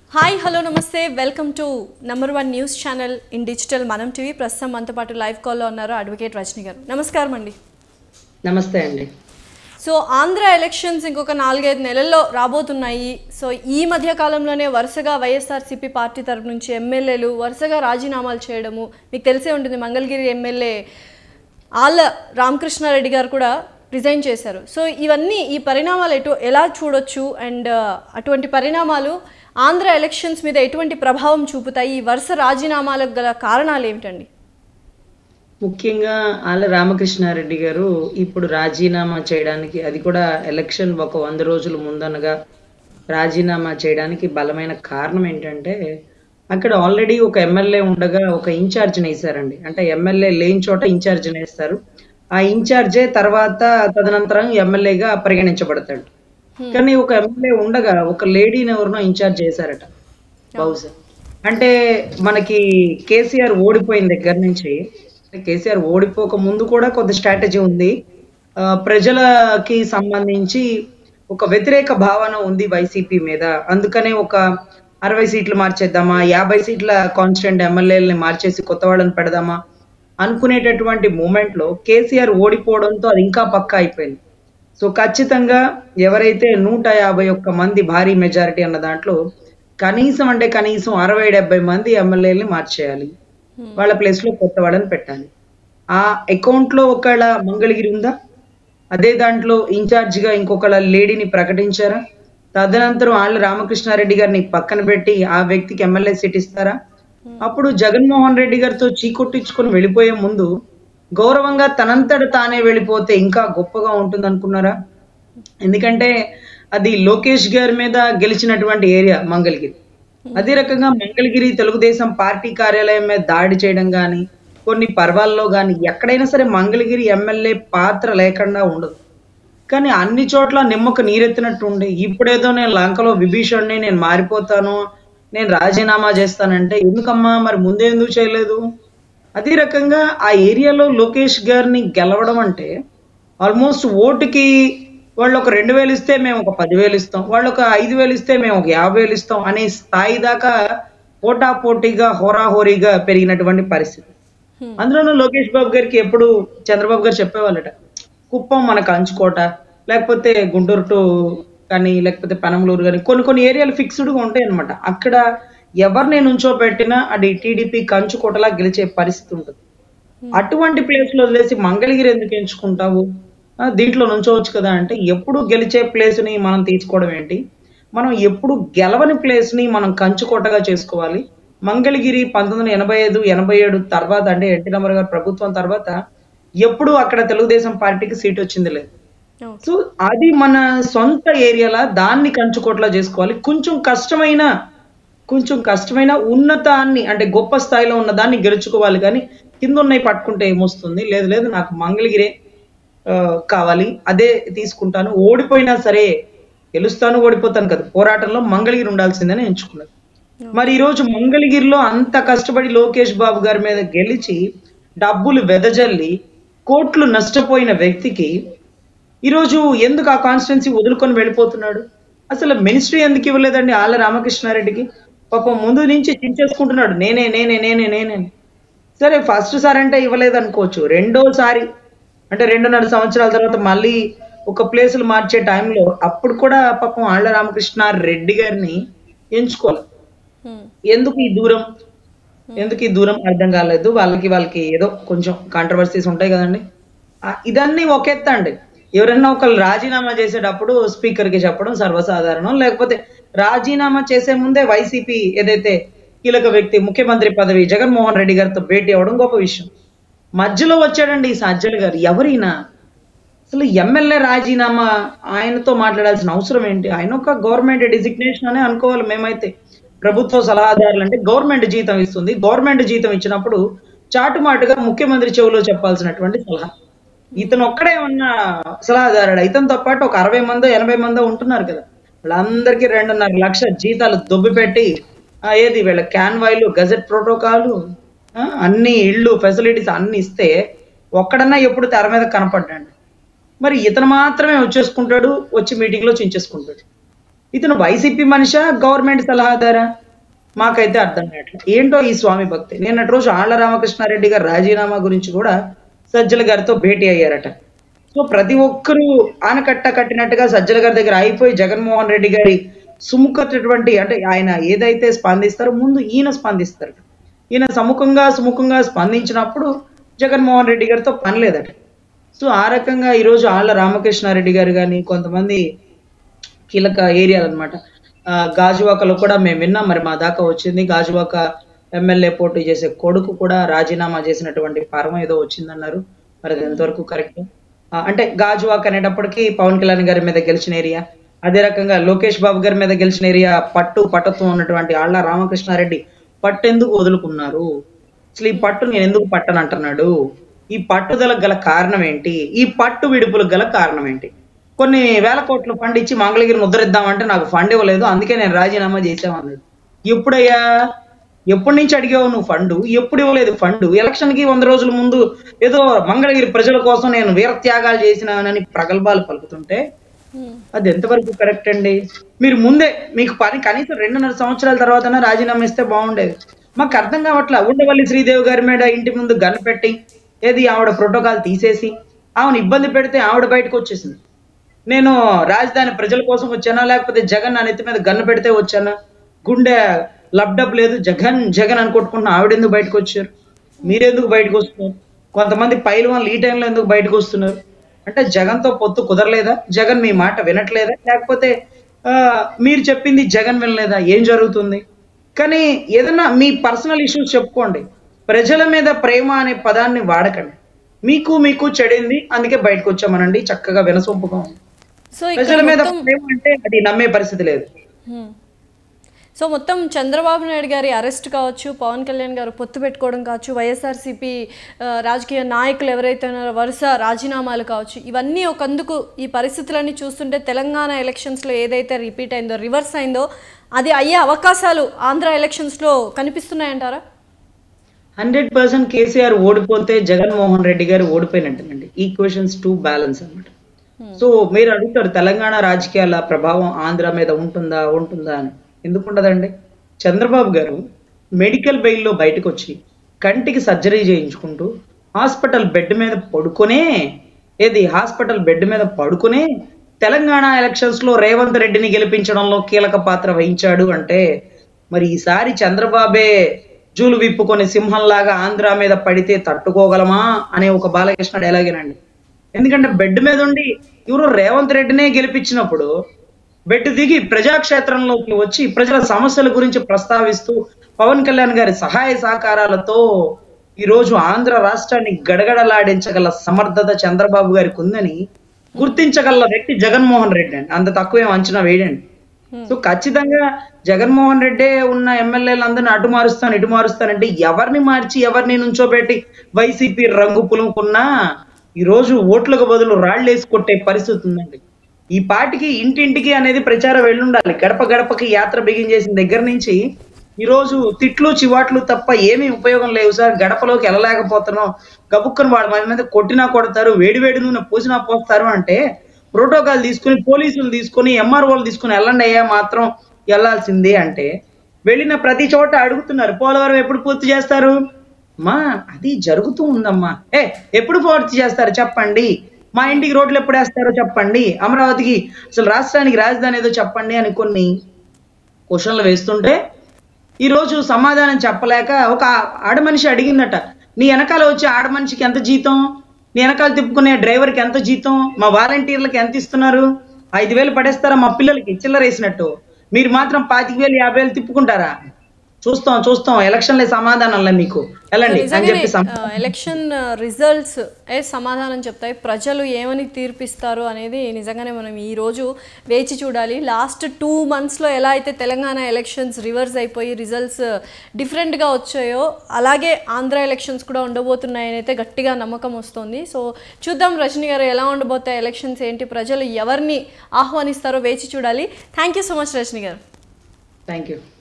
Hi hello నమస్తే welcome to number one news channel in digital మనం TV ప్రస్తుతం మనతో పాటు లైవ్ కాల్లో ఉన్నారు అడ్వకేట్ రజని గారు నమస్కారం అండి నమస్తే అండి సో ఆంధ్ర ఎలక్షన్స్ ఇంకొక నాలుగైదు నెలల్లో రాబోతున్నాయి సో ఈ మధ్య కాలంలోనే వరుసగా వైఎస్ఆర్సీపీ పార్టీ తరపు నుంచి ఎమ్మెల్యేలు వరుసగా రాజీనామాలు చేయడము మీకు తెలిసే ఉంటుంది మంగళగిరి ఎమ్మెల్యే ఆళ్ళ రామకృష్ణారెడ్డి గారు కూడా రిజైన్ చేశారు సో ఇవన్నీ ఈ పరిణామాలు ఎటు ఎలా చూడొచ్చు అండ్ అటువంటి పరిణామాలు ఆంధ్ర ఎలక్షన్స్ మీద ఎటువంటి ప్రభావం చూపుతాయి ఈ వరుస రాజీనామాలకు గల కారణాలు ఏమిటండి ముఖ్యంగా ఆళ్ళ రామకృష్ణారెడ్డి గారు ఇప్పుడు రాజీనామా చేయడానికి అది కూడా ఎలక్షన్ ఒక వంద రోజుల ముందనగా రాజీనామా చేయడానికి బలమైన కారణం ఏంటంటే అక్కడ ఆల్రెడీ ఒక ఎమ్మెల్యే ఉండగా ఒక ఇన్ఛార్జ్ని వేశారండి అంటే ఎమ్మెల్యే లేని చోట ఇన్ఛార్జ్ని వేస్తారు ఆ ఇన్ఛార్జే తర్వాత తదనంతరం ఎమ్మెల్యేగా పరిగణించబడతాడు కానీ ఒక ఎమ్మెల్యే ఉండగా ఒక లేడీని ఎవరినో ఇన్ఛార్జ్ చేశారట బహుశా అంటే మనకి కేసీఆర్ ఓడిపోయిన దగ్గర నుంచి కేసీఆర్ ఓడిపోక ముందు కూడా కొంత స్ట్రాటజీ ఉంది ఆ, ప్రజలకి సంబంధించి ఒక వ్యతిరేక భావన ఉంది వైసీపీ మీద అందుకనే ఒక అరవై సీట్లు మార్చేద్దామా యాభై సీట్ల కాన్స్టెంట్ ఎమ్మెల్యేలని మార్చేసి కొత్త వాళ్ళని పెడదామా అనుకునేటటువంటి మూమెంట్ లో కేసీఆర్ ఓడిపోవడంతో అది ఇంకా పక్కా అయిపోయింది సో ఖచ్చితంగా ఎవరైతే నూట యాభై ఒక్క మంది భారీ మెజారిటీ అన్న దాంట్లో కనీసం అంటే కనీసం అరవై డెబ్బై మంది ఎమ్మెల్యేలని మార్చేయాలి వాళ్ళ ప్లేస్ లో కొత్త వాళ్ళని పెట్టాలి ఆ అకౌంట్ లో ఒకళ్ళ మంగళగిరి ఉందా అదే దాంట్లో ఇన్ఛార్జ్ గా ఇంకొకళ్ళ లేడీని ప్రకటించారా తదనంతరం ఆళ్ళ రామకృష్ణారెడ్డి గారిని పక్కన పెట్టి ఆ వ్యక్తికి ఎమ్మెల్యే సీట్ ఇస్తారా అప్పుడు జగన్మోహన్ రెడ్డి గారితో చీకొట్టించుకొని వెళ్ళిపోయే ముందు గౌరవంగా తనంతట తానే వెళ్ళిపోతే ఇంకా గొప్పగా ఉంటుంది అనుకున్నారా ఎందుకంటే అది లోకేష్ గారి మీద గెలిచినటువంటి ఏరియా మంగళగిరి అదే రకంగా మంగళగిరి తెలుగుదేశం పార్టీ కార్యాలయం మీద దాడి చేయడం కానీ కొన్ని పర్వాల్లో కానీ ఎక్కడైనా సరే మంగళగిరి ఎమ్మెల్యే పాత్ర లేకుండా ఉండదు కానీ అన్ని చోట్ల నిమ్మకు నీరెత్తినట్టు ఉండి ఇప్పుడేదో నేను లంకలో విభీషణ్ణి నేను మారిపోతాను నేను రాజీనామా చేస్తానంటే ఎందుకమ్మా మరి ముందే ఎందుకు చేయలేదు అదే రకంగా ఆ ఏరియాలో లోకేష్ గారిని గెలవడం అంటే ఆల్మోస్ట్ ఓటుకి వాళ్ళు ఒక రెండు వేలు ఇస్తే మేము ఒక పదివేలు ఇస్తాం వాళ్ళు ఒక ఐదు వేలు ఇస్తే మేము ఒక యాభై వేలు ఇస్తాం అనే స్థాయి దాకా పోటా పోటీగా హోరాహోరీగా పెరిగినటువంటి పరిస్థితి అందులోనూ లోకేష్ బాబు గారికి ఎప్పుడు చంద్రబాబు గారు చెప్పేవాళ్ళట కుప్పం మనకు అంచుకోట లేకపోతే గుంటూరు టు కానీ లేకపోతే పెనమలూరు కానీ కొన్ని కొన్ని ఏరియాలు ఫిక్స్డ్గా ఉంటాయి అనమాట అక్కడ ఎవరిని నుంచోబెట్టినా అది టీడీపీ కంచుకోటలా గెలిచే పరిస్థితి ఉంటుంది అటువంటి ప్లేస్ లో వదిలేసి మంగళగిరి ఎందుకు ఎంచుకుంటావు ఆ, దీంట్లో నుంచోవచ్చు కదా అంటే ఎప్పుడు గెలిచే ప్లేస్ ని మనం తీసుకోవడం ఏంటి మనం ఎప్పుడు గెలవని ప్లేస్ ని మనం కంచుకోటగా చేసుకోవాలి మంగళగిరి పంతొమ్మిది వందల ఎనభై ఐదు ఎనభై ఏడు తర్వాత అంటే ఎన్టీ రామారావు గారి ప్రభుత్వం తర్వాత ఎప్పుడు అక్కడ తెలుగుదేశం పార్టీకి సీట్ వచ్చింది లేదు అవును. సో అది మన సొంత ఏరియాలా దాన్ని కంచుకోట్లా చేసుకోవాలి కొంచెం కష్టమైన కొంచెం కష్టమైన ఉన్నతాన్ని అంటే గొప్ప స్థాయిలో ఉన్న దాన్ని గెలుచుకోవాలి కానీ కింద ఉన్నాయి పట్టుకుంటే ఏమొస్తుంది లేదు లేదు నాకు మంగళగిరే ఆ, కావాలి అదే తీసుకుంటాను ఓడిపోయినా సరే గెలుస్తాను ఓడిపోతాను కదా పోరాటంలో మంగళగిరి ఉండాల్సిందని ఎంచుకున్నాను మరి ఈరోజు మంగళగిరిలో అంత కష్టపడి లోకేష్ బాబు గారి మీద గెలిచి డబ్బులు వెదజల్లి కోట్లు నష్టపోయిన వ్యక్తికి ఈరోజు ఎందుకు ఆ కాన్స్టిట్యున్సీ వదులుకొని వెళ్ళిపోతున్నాడు అసలు మినిస్ట్రీ ఎందుకు ఇవ్వలేదండి ఆళ్ళ రామకృష్ణారెడ్డికి పాపం ముందు నుంచి చించేసుకుంటున్నాడు నేనే నేనే నేనే నేనే అని. సరే ఫస్ట్ సారి అంటే ఇవ్వలేదు అనుకోవచ్చు రెండోసారి అంటే రెండున్నర సంవత్సరాల తర్వాత మళ్ళీ ఒక ప్లేసులు మార్చే టైంలో అప్పుడు కూడా పాపం ఆళ్ళ రామకృష్ణ రెడ్డి గారిని ఎంచుకోవాలి Hmm. ఎందుకు ఈ దూరం ఎందుకు ఈ దూరం అర్థం కాలేదు వాళ్ళకి వాళ్ళకి ఏదో కొంచెం కాంట్రవర్సీస్ ఉంటాయి కదండి ఆ, ఇదన్నీ ఒక ఎత్తు అండి ఎవరైనా ఒకళ్ళు రాజీనామా చేసేటప్పుడు స్పీకర్ కి చెప్పడం సర్వసాధారణం లేకపోతే రాజీనామా చేసే ముందే వైసీపీ ఏదైతే కీలక వ్యక్తి ముఖ్యమంత్రి పదవి జగన్మోహన్ రెడ్డి గారితో భేటీ అవ్వడం గొప్ప విషయం మధ్యలో వచ్చాడండి ఈ సజ్జల గారు ఎవరైనా అసలు ఎమ్మెల్యే రాజీనామా ఆయనతో మాట్లాడాల్సిన అవసరం ఏంటి ఆయన ఒక గవర్నమెంట్ డిజిగ్నేషన్ అనే అనుకోవాలి మేమైతే ప్రభుత్వ సలహాదారులు అంటే గవర్నమెంట్ జీతం ఇస్తుంది గవర్నమెంట్ జీతం ఇచ్చినప్పుడు చాటుమాటుగా ముఖ్యమంత్రి చెవిలో చెప్పాల్సినటువంటి సలహా ఇతను ఒక్కడే ఉన్న సలహాదారుడు ఇతనితో పాటు ఒక అరవై మందో ఎనభై మందో ఉంటున్నారు కదా వాళ్ళందరికీ రెండున్నర లక్ష జీతాలు దొబ్బి పెట్టి ఆ, ఏది వీళ్ళ క్యాన్వాయిలు గజెట్ ప్రోటోకాలు ఆ, అన్ని ఇళ్ళు ఫెసిలిటీస్ అన్ని ఇస్తే ఒక్కడన్నా ఎప్పుడు తెర మీద కనపడ్డాడు మరి ఇతను మాత్రమే వచ్చేసుకుంటాడు వచ్చి మీటింగ్ లో చించేసుకుంటాడు ఇతను వైసీపీ మనిషా గవర్నమెంట్ సలహాదారా మాకైతే అర్థం కావట్లేదు ఏంటో ఈ స్వామి భక్తి నిన్నటి రోజు ఆళ్ల రామకృష్ణారెడ్డి గారు రాజీనామా గురించి కూడా సజ్జల గారితో భేటీ అయ్యారట సో ప్రతి ఒక్కరూ ఆనకట్ట కట్టినట్టుగా సజ్జల గారి దగ్గర అయిపోయి జగన్మోహన్ రెడ్డి గారి సుముఖటువంటి అంటే ఆయన ఏదైతే స్పందిస్తారో ముందు ఈయన స్పందిస్తారు ఈయన సముఖంగా సుముఖంగా స్పందించినప్పుడు జగన్మోహన్ రెడ్డి గారితో పని లేదట సో ఆ రకంగా ఈరోజు ఆళ్ల రామకృష్ణారెడ్డి గారు కానీ కొంతమంది కీలక ఏరియాలు అనమాట గాజువాకలో కూడా మేము విన్నాం మరి మా దాకా వచ్చింది గాజువాక ఎమ్మెల్యే పోటీ చేసే కొడుకు కూడా రాజీనామా చేసినటువంటి పరమ ఏదో వచ్చిందన్నారు మరి అది ఎంతవరకు కరెక్ట్ అంటే గాజువాక్ అనేటప్పటికీ పవన్ కళ్యాణ్ గారి మీద గెలిచిన ఏరియా అదే రకంగా లోకేష్ బాబు గారి మీద గెలిచిన ఏరియా పట్టు పట్టత్వం ఉన్నటువంటి ఆళ్ల రామకృష్ణారెడ్డి పట్టు ఎందుకు వదులుకున్నారు అసలు ఈ పట్టు నేను ఎందుకు పట్టను అంటున్నాడు ఈ పట్టుదలకు గల కారణం ఏంటి ఈ పట్టు విడుపులకు గల కారణం ఏంటి కొన్ని వేల కోట్లు ఫండ్ ఇచ్చి మంగళగిరిని ఉద్ధరిద్దామంటే నాకు ఫండ్ ఇవ్వలేదు అందుకే నేను రాజీనామా చేసామన్నాడు ఎప్పుడయ్యా ఎప్పటి నుంచి అడిగావు నువ్వు ఫండ్ ఎప్పుడు ఇవ్వలేదు ఫండ్ ఎలక్షన్ కి వంద రోజుల ముందు ఏదో మంగళగిరి ప్రజల కోసం నేను వీరత్యాగాలు చేసినానని ప్రగల్భాలు పలుకుతుంటే అది ఎంతవరకు కరెక్ట్ అండి మీరు ముందే మీకు పని కనీసం రెండున్నర సంవత్సరాల తర్వాత రాజీనామా ఇస్తే బాగుండేది మాకు అర్థం కావట్లా ఉండవల్లి శ్రీదేవి గారి మీద ఇంటి ముందు గన్ పెట్టి ఏది ఆవిడ ప్రోటోకాల్ తీసేసి ఆమెను ఇబ్బంది పెడితే ఆవిడ బయటకు వచ్చేసింది నేను రాజధాని ప్రజల కోసం వచ్చానా లేకపోతే జగన్ నా నెత్తి మీద గన్ను పెడితే వచ్చానా గుండె లబ్డబ్ లేదు జగన్ జగన్ అని కొట్టుకుంటున్న ఆవిడ ఎందుకు బయటకు వచ్చారు మీరెందుకు బయటకు వస్తున్నారు కొంతమంది పైలవాళ్ళు ఈ టైంలో ఎందుకు బయటకు వస్తున్నారు అంటే జగన్తో పొత్తు కుదరలేదా జగన్ మీ మాట వినట్లేదా లేకపోతే ఆ, మీరు చెప్పింది జగన్ వినలేదా ఏం జరుగుతుంది కానీ ఏదన్నా మీ పర్సనల్ ఇష్యూస్ చెప్పుకోండి ప్రజల మీద ప్రేమ అనే పదాన్ని వాడకండి మీకు మీకు చెడింది అందుకే బయటకు వచ్చామనండి చక్కగా వినసొంపుగా ఉంది సో ఇక్కడ ప్రజల మీద మొత్తం ప్రేమ అంటే అది నమ్మే పరిస్థితి లేదు హ్మ్. సో మొత్తం చంద్రబాబు నాయుడు గారి అరెస్ట్ కావచ్చు పవన్ కళ్యాణ్ గారు పొత్తు పెట్టుకోవడం కావచ్చు వైఎస్ఆర్సీపీ ఆ, రాజకీయ నాయకులు ఎవరైతే ఉన్నారో వరుస రాజీనామాలు కావచ్చు ఇవన్నీ ఒకందుకు ఈ పరిస్థితులన్నీ చూస్తుంటే తెలంగాణ ఎలక్షన్స్లో ఏదైతే రిపీట్ అయిందో రివర్స్ అయిందో అది అయ్యే అవకాశాలు ఆంధ్ర ఎలక్షన్స్లో కనిపిస్తున్నాయంటారా హండ్రెడ్ పర్సెంట్ కేసీఆర్ ఓడిపోతే జగన్మోహన్ రెడ్డి గారు ఓడిపోయినట్టేనండి ఈక్వేషన్స్ టు బ్యాలెన్స్ అన్నమాట సో మీరు అడుగుతారు తెలంగాణ రాజకీయాల ప్రభావం ఆంధ్ర మీద ఉంటుందా ఉంటుందా అని ఎందుకు ఉండదండి చంద్రబాబు గారు మెడికల్ బెయిల్లో బయటకు వచ్చి కంటికి సర్జరీ చేయించుకుంటూ హాస్పిటల్ బెడ్ మీద పడుకునే ఏది హాస్పిటల్ బెడ్ మీద పడుకునే తెలంగాణ ఎలక్షన్స్ లో రేవంత్ రెడ్డిని గెలిపించడంలో కీలక పాత్ర వహించాడు అంటే మరి ఈసారి చంద్రబాబే జూలు విప్పుకొని సింహంలాగా ఆంధ్ర మీద పడితే తట్టుకోగలమా అనే ఒక బాలకృష్ణ డైలాగేనండి ఎందుకంటే బెడ్ మీద ఉండి ఎవరు రేవంత్ రెడ్డినే గెలిపించినప్పుడు బెడ్ దిగి ప్రజాక్షేత్రంలోకి వచ్చి ప్రజల సమస్యల గురించి ప్రస్తావిస్తూ పవన్ కళ్యాణ్ గారి సహాయ సహకారాలతో ఈ రోజు ఆంధ్ర రాష్ట్రాన్ని గడగడలాడించగల సమర్థత చంద్రబాబు గారికి ఉందని గుర్తించగల వ్యక్తి జగన్మోహన్ రెడ్డి అండి అంత తక్కువేం అంచనా వేయడండి సో ఖచ్చితంగా జగన్మోహన్ రెడ్డే ఉన్న ఎమ్మెల్యేలందరినీ అటు మారుస్తాను ఇటు మారుస్తానంటే ఎవరిని మార్చి ఎవరిని నుంచోబెట్టి వైసీపీ రంగు పులుముకున్నా ఈ రోజు ఓట్లకు బదులు రాళ్ళేసి కొట్టే పరిస్థితి ఉందండి ఈ పాటికి ఇంటింటికి అనేది ప్రచారం వెళ్ళుండాలి గడప గడపకి యాత్ర బిగించేసిన దగ్గర నుంచి ఈ రోజు తిట్లు చివాట్లు తప్ప ఏమీ ఉపయోగం లేవు సార్ గడపలోకి వెళ్ళలేకపోతున్నాం గబుక్కను వాడు మన మీద కొట్టినా కొడతారు వేడి వేడి నూనె పోసినా పోస్తారు అంటే ప్రోటోకాల్ తీసుకుని పోలీసులు తీసుకుని ఎంఆర్ఓలు తీసుకుని వెళ్ళండి అయ్యా మాత్రం వెళ్ళాల్సిందే అంటే వెళ్ళిన ప్రతి చోట అడుగుతున్నారు పోలవరం ఎప్పుడు పూర్తి చేస్తారు మా అది జరుగుతూ ఉందమ్మా ఏ ఎప్పుడు పూర్తి చేస్తారు చెప్పండి మా ఇంటికి రోడ్లు ఎప్పుడు వేస్తారో చెప్పండి అమరావతికి అసలు రాష్ట్రానికి రాజధాని ఏదో చెప్పండి అని కొన్ని క్వశ్చన్లు వేస్తుంటే ఈ రోజు సమాధానం చెప్పలేక ఒక ఆడ మనిషి అడిగిందట నీ వెనకాల వచ్చే ఆడ మనిషికి ఎంత జీతం నీ వెనకాల తిప్పుకునే డ్రైవర్కి ఎంత జీతం మా వాలంటీర్లకి ఎంత ఇస్తున్నారు ఐదు వేలు పడేస్తారా మా పిల్లలకి చిల్లర వేసినట్టు మీరు మాత్రం పాతిక వేలు యాభై వేలు తిప్పుకుంటారా చూస్తాం చూస్తాం ఎలక్షన్లే సమాధానంలే మీకు వెళ్ళండి అని నిజంగానే చెప్పి సమ- ఆ, ఎలక్షన్ రిజల్ట్స్ ఏ సమాధానం చెప్తాయి ప్రజలు ఏమని తీర్పిస్తారు అనేది నిజంగానే మనం ఈ రోజు వేచి చూడాలి లాస్ట్ టూ మంత్స్లో ఎలా అయితే తెలంగాణ ఎలక్షన్స్ రివర్స్ అయిపోయి రిజల్ట్స్ డిఫరెంట్గా వచ్చాయో అలాగే ఆంధ్ర ఎలక్షన్స్ కూడా ఉండబోతున్నాయని అయితే గట్టిగా నమ్మకం వస్తుంది సో చూద్దాం రజనీ గారు ఎలా ఉండబోతాయి ఎలక్షన్స్ ఏంటి ప్రజలు ఎవరిని ఆహ్వానిస్తారో వేచి చూడాలి thank you so much Rajani garu thank you